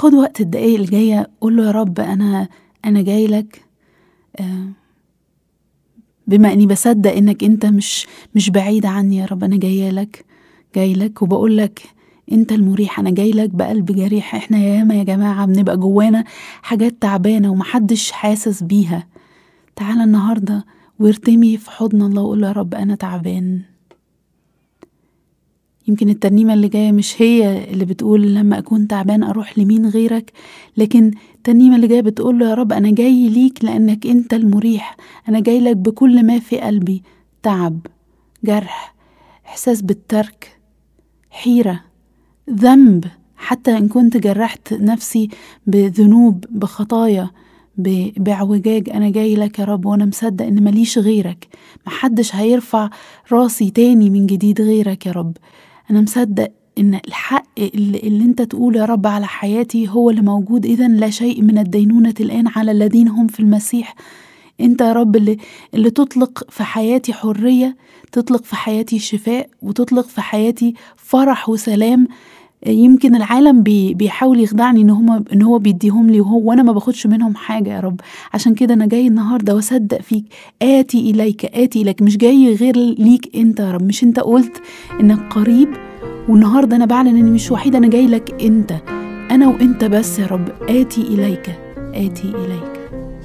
خد وقت الدقايق اللي جاية قول له يا رب أنا أنا جاي لك آه، بما إني بصدق إنك أنت مش مش بعيد عني يا رب أنا جاية لك جاي لك وبقول لك أنت المريح أنا جاي لك بقلب جريح إحنا ياما يا جماعة بنبقى جوانا حاجات تعبانة ومحدش حاسس بيها تعالى النهاردة وارتمي في حضن الله وقول له يا رب أنا تعبان يمكن الترنيمة اللي جاية مش هي اللي بتقول لما أكون تعبان أروح لمين غيرك لكن الترنيمة اللي جاية بتقول له يا رب أنا جاي ليك لأنك أنت المريح أنا جاي لك بكل ما في قلبي تعب جرح إحساس بالترك حيرة ذنب حتى إن كنت جرحت نفسي بذنوب بخطايا ب- باعوجاج أنا جاي لك يا رب وأنا مصدق إن ماليش غيرك محدش هيرفع راسي تاني من جديد غيرك يا رب أنا مصدق إن الحق اللي, اللي أنت تقول يا رب على حياتي هو اللي موجود إذا لا شيء من الدينونة الآن على الذين هم في المسيح أنت يا رب اللي, اللي تطلق في حياتي حرية تطلق في حياتي شفاء وتطلق في حياتي فرح وسلام يمكن العالم بي بيحاول يخدعني ان هما ان هو بيديهم لي وهو وانا ما باخدش منهم حاجه يا رب عشان كده انا جاي النهارده واصدق فيك اتي اليك اتي اليك مش جاي غير ليك انت يا رب مش انت قلت انك قريب والنهارده انا بعلن اني مش وحيده انا جاي لك انت انا وانت بس يا رب اتي اليك اتي اليك